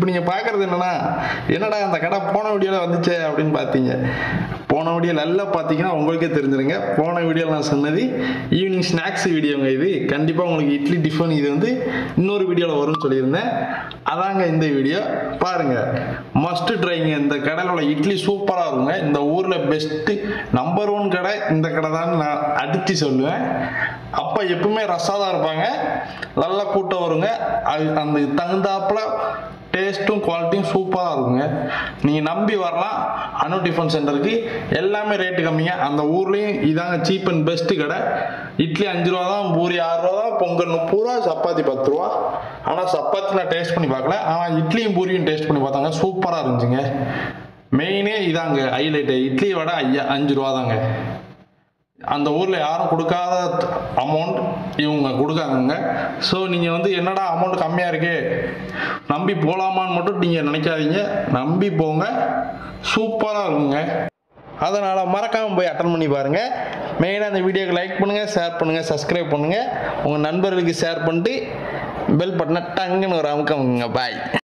இப்போ நீங்கள் பார்க்குறது என்னன்னா என்னடா அந்த கடை போன வீடியோவில் வந்துச்சே அப்படின்னு பார்த்தீங்க போன வீடியோ நல்லா பார்த்தீங்கன்னா உங்களுக்கே தெரிஞ்சிருங்க போன வீடியோவில் நான் சொன்னது ஈவினிங் ஸ்நாக்ஸ் வீடியோங்க இது கண்டிப்பாக உங்களுக்கு இட்லி டிஃபன் இது வந்து இன்னொரு வீடியோவில் வரும்னு சொல்லியிருந்தேன் அதாங்க இந்த வீடியோ பாருங்க மஸ்ட் ட்ரைங்க இந்த கடையிலோட இட்லி சூப்பராக இருக்குங்க இந்த ஊரில் பெஸ்ட்டு நம்பர் ஒன் கடை இந்த கடை தான் நான் அடித்து சொல்லுவேன் அப்போ எப்பவுமே ரஸ்ஸாக தான் இருப்பாங்க நல்ல கூட்டம் வருங்க அது அந்த தகுந்தாப்புல டேஸ்ட்டும் குவாலிட்டியும் சூப்பராக இருக்குங்க நீங்கள் நம்பி வரலாம் அனு டிஃபன் சென்டருக்கு எல்லாமே ரேட்டு கம்மிங்க அந்த ஊர்லேயும் இதாங்க சீப் அண்ட் பெஸ்ட்டு கடை இட்லி அஞ்சு ரூபா தான் பூரி ஆறு ரூபா தான் பொங்கல் முப்பது ரூபா சப்பாத்தி பத்து ரூபா ஆனால் சப்பாத்தி நான் டேஸ்ட் பண்ணி பார்க்கல ஆனால் இட்லியும் பூரியும் டேஸ்ட் பண்ணி பார்த்தாங்க சூப்பராக இருந்துச்சுங்க மெயினே இதாங்க ஹைலைட்டு இட்லி வடை ஐயா அஞ்சு ரூபா தாங்க அந்த ஊரில் யாரும் கொடுக்காத அமௌண்ட் இவங்க கொடுக்காங்கங்க ஸோ நீங்கள் வந்து என்னடா அமௌண்ட் கம்மியாக இருக்கே நம்பி போகலாமான்னு மட்டும் நீங்கள் நினைக்காதீங்க நம்பி போங்க சூப்பராக இருக்குங்க அதனால் மறக்காமல் போய் அட்டன் பண்ணி பாருங்கள் மெயினாக அந்த வீடியோக்கு லைக் பண்ணுங்கள் ஷேர் பண்ணுங்கள் சப்ஸ்கிரைப் பண்ணுங்கள் உங்கள் நண்பர்களுக்கு ஷேர் பண்ணிட்டு பெல் பட்டனை டங்குன்னு ஒரு அமுக்கமுங்க பாய்